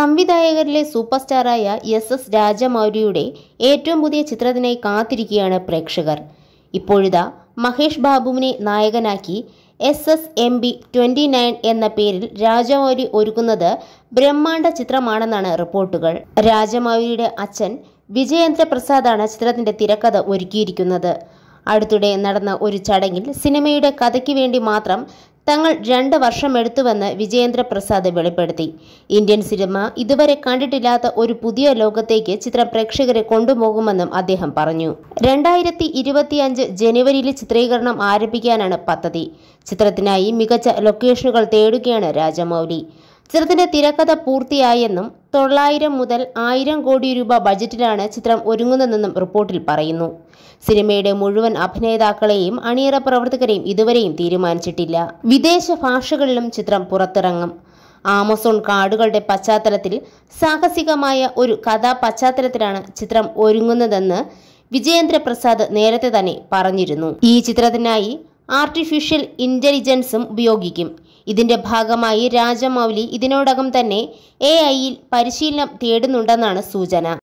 സംവിധായകരിലെ super സ്റ്റാറായ S S രാജമൗലിയുടെ ഏറ്റവും പുതിയ ചിത്രത്തിനായി കാത്തിരിക്കുകയാണ് പ്രേക്ഷകർ ഇപ്പോഴിതാ മഹേഷ് ബാബുവിനെ നായകനാക്കി S S M B twenty nine എന്ന പേരിൽ രാജമൗലി ഒരുക്കുന്നത് ബ്രഹ്മാണ്ഡ ചിത്രമാണെന്നാണ് റിപ്പോർട്ടുകൾ രാജമൗലിയുടെ അച്ഛൻ വിജയേന്ദ്ര പ്രസാദാണ് ചിത്രത്തിന്റെ തിരക്കഥ ഒരുക്കിയിരിക്കുന്നത് അടുത്തിടെ നടന്ന ഒരു ചടങ്ങിൽ സിനിമയുടെ കഥയ്ക്ക് വേണ്ടി മാത്രം തങ്ങൾ രണ്ട് വർഷമെടുത്തുവെന്ന് വിജയേന്ദ്ര പ്രസാദ് വെളിപ്പെടുത്തി ഇന്ത്യൻ സിനിമ ഇതുവരെ കണ്ടിട്ടില്ലാത്ത ഒരു പുതിയ ലോകത്തേക്ക് ചിത്രം പ്രേക്ഷകരെ കൊണ്ടുപോകുമെന്നും അദ്ദേഹം പറഞ്ഞു രണ്ടായിരത്തി ഇരുപത്തിയഞ്ച് ജനുവരിയിൽ ചിത്രീകരണം ആരംഭിക്കാനാണ് പദ്ധതി ചിത്രത്തിനായി മികച്ച ലൊക്കേഷനുകൾ തേടുകയാണ് രാജമൗലി ചിത്രത്തിന്റെ തിരക്കഥ പൂർത്തിയായെന്നും തൊള്ളായിരം മുതൽ ആയിരം കോടി രൂപ ബജറ്റിലാണ് ചിത്രം ഒരുങ്ങുന്നതെന്നും റിപ്പോർട്ടിൽ പറയുന്നു സിനിമയുടെ മുഴുവൻ അഭിനേതാക്കളെയും അണിയറ പ്രവർത്തകരെയും ഇതുവരെയും തീരുമാനിച്ചിട്ടില്ല വിദേശ ഭാഷകളിലും ചിത്രം പുറത്തിറങ്ങും ആമസോൺ കാർഡുകളുടെ പശ്ചാത്തലത്തിൽ സാഹസികമായ ഒരു കഥാ പശ്ചാത്തലത്തിലാണ് ചിത്രം ഒരുങ്ങുന്നതെന്ന് വിജയേന്ദ്ര പ്രസാദ് നേരത്തെ തന്നെ പറഞ്ഞിരുന്നു ഈ ചിത്രത്തിനായി ആർട്ടിഫിഷ്യൽ ഇന്റലിജൻസും ഉപയോഗിക്കും ഇതിന്റെ ഭാഗമായി രാജമൗലി ഇതിനോടകം തന്നെ എ ഐയിൽ പരിശീലനം തേടുന്നുണ്ടെന്നാണ് സൂചന